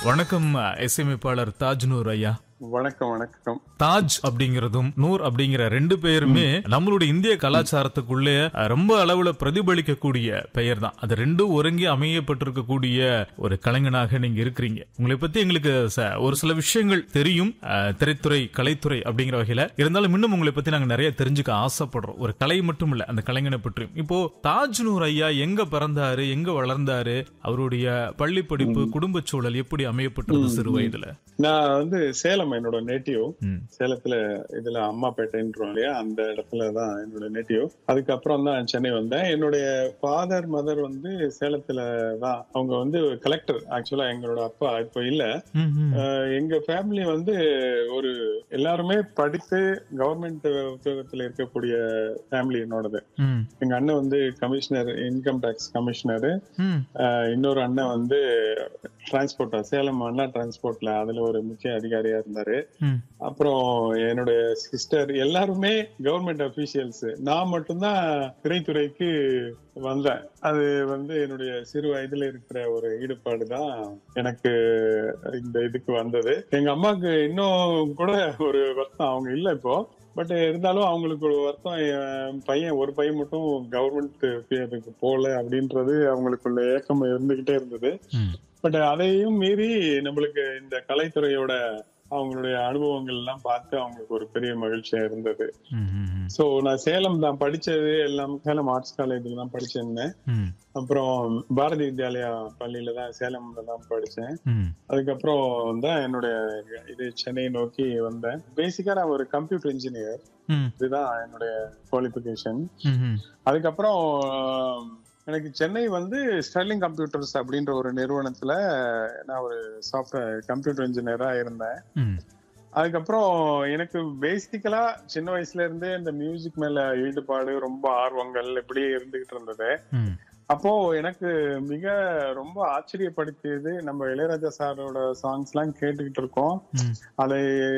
வணக்கம் இசையமைப்பாளர் தாஜ் நூர் ஐயா வணக்கம் வணக்கம் தாஜ் அப்படிங்கறதும் நூர் அப்படிங்கிற ரெண்டு பெயருமே நம்மளுடைய இந்திய கலாச்சாரத்துக்குள்ளே அஹ், ரொம்ப அளவுல பிரதிபலிக்கக்கூடிய பெயர் தான் அது ரெண்டும் ஒருங்கி அமையப்பட்டிருக்கக்கூடிய ஒரு கலைஞனாக நீங்க இருக்கிறீங்க உங்களை பத்தி எங்களுக்கு ச- ஒரு சில விஷயங்கள் தெரியும் அஹ், திரைத்துறை கலைத்துறை அப்படிங்கிற வகையில இருந்தாலும் இன்னும் உங்களை பத்தி நாங்க நிறைய தெரிஞ்சுக்க ஆசைப்படுறோம் ஒரு கலை மட்டும் இல்ல அந்த கலைஞனை பற்றியும் இப்போ தாஜ் நூர் ஐயா எங்க பிறந்தாரு எங்க வளர்ந்தாரு அவருடைய பள்ளி படிப்பு குடும்ப சூழல் எப்படி அமையப்பட்டது சிறு வயதுல நான் வந்து சேலம் என்னோட நேட்டிவ் ம். சேலத்துல இதுல அம்மாப்பேட்டைன்றோம் இல்லையா அந்த இடத்துல தான் என்னோட நேட்டிவ் அதுக்கப்புறம் தான் சென்னை வந்தேன் என்னுடைய ஃபாதர் மதர் வந்து சேலத்துல தான் அவங்க வந்து கலெக்டர் ஆக்சுவலா எங்களோட அப்பா இப்போ இல்ல ம், ம். அஹ் எங்க ஃபேமிலி வந்து ஒரு எல்லாருமே படித்து கவர்மெண்ட் உத்தியோகத்துல இருக்கக்கூடிய ஃபேமிலி என்னோடது ம், எங்க அண்ணன் வந்து கமிஷனர் இன்கம் டேக்ஸ் கமிஷனர் ம். இன்னொரு அண்ணன் வந்து டிரான்ஸ்போர்ட்டா சேலம் அண்ணா டிரான்ஸ்போர்ட்ல அதுல ஒரு முக்கிய அதிகாரியா இருந்தாரு ம். அப்புறம் என்னுடைய சிஸ்டர் எல்லாருமே கவர்மெண்ட் அபிஷியல்ஸ் நான் மட்டும்தான் திரைத்துறைக்கு வந்தேன் அது வந்து என்னுடைய சிறு வயதுல இருக்கிற ஒரு ஈடுபாடு தான் எனக்கு இந்த இதுக்கு வந்தது எங்க அம்மாவுக்கு இன்னும் கூட ஒரு வருத்தம் அவங்க இல்ல இப்போ பட் இருந்தாலும் அவங்களுக்கு ஒரு வருத்தம் என் பையன் ஒரு பையன் மட்டும் கவர்மெண்ட் போல அப்படின்றது அவங்களுக்குள்ள ஏக்கம் இருந்துகிட்டே இருந்தது ம். பட் அதையும் மீறி நம்மளுக்கு இந்த கலைத்துறையோட அவங்களுடைய அனுபவங்கள் எல்லாம் பார்த்து அவங்களுக்கு ஒரு பெரிய மகிழ்ச்சியா இருந்தது ம், ம், ம். சோ நான் சேலம் தான் படிச்சது எல்லாம் சேலம் ஆர்ட்ஸ் காலேஜ்ல தான் படிச்சிருந்தேன் ம், அப்புறம் பாரதி வித்யாலயா பள்ளியில தான் சேலம்ல தான் படிச்சேன் ம், அதுக்கப்புறம் தான் என்னுடைய இது சென்னை நோக்கி வந்தேன் பேசிக்கா நான் ஒரு கம்ப்யூட்டர் இன்ஜினியர் ம், இதுதான் என்னுடைய குவாலிபிகேஷன் ம், ம். அதுக்கப்புறம் ஆஹ், எனக்கு சென்னை வந்து ஸ்டெர்லிங் கம்ப்யூட்டர்ஸ் அப்படின்ற ஒரு நிறுவனத்துல நான் ஒரு சாஃப்ட்வேர் கம்ப்யூட்டர் இன்ஜினியரா இருந்தேன் ம், அதுக்கப்புறம் எனக்கு பேசிக்கலா சின்ன வயசுல இருந்தே இந்த மியூசிக் மேல ஈடுபாடு ரொம்ப ஆர்வங்கள் இப்படியே இருந்துகிட்டு இருந்தது ம், அப்போ எனக்கு மிக ரொம்ப ஆச்சரியப்படுத்தியது நம்ம இளையராஜா சாரோட சாங்ஸ் எல்லாம் கேட்டுக்கிட்டு இருக்கோம் ம், அதை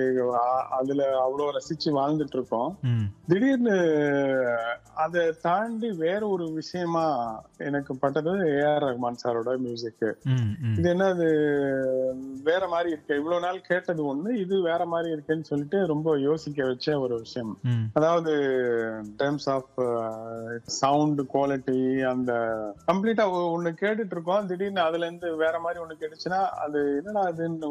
அ- அதுல அவ்வளவு ரசிச்சு வாழ்ந்துட்டு இருக்கோம் ம், திடீர்னு அதை தாண்டி வேற ஒரு விஷயமா எனக்கு பட்டது ஏஆர் ரஹ்மான் சாரோட மியூசிக் ம், ம். இது என்ன அது வேற மாதிரி இருக்கு இவ்வளவு நாள் கேட்டது ஒண்ணு இது வேற மாதிரி இருக்குன்னு சொல்லிட்டு ரொம்ப யோசிக்க வச்ச ஒரு விஷயம் ம், அதாவது டேர்ம்ஸ் ஆஃப் சவுண்ட் குவாலிட்டி அந்த கம்ப்ளீட்டா ஒண்ணு கேட்டுட்டு இருக்கோம் திடீர்னு அதுல இருந்து வேற மாதிரி ஒண்ணு கேட்டுச்சுன்னா அது என்னடா அதுன்னு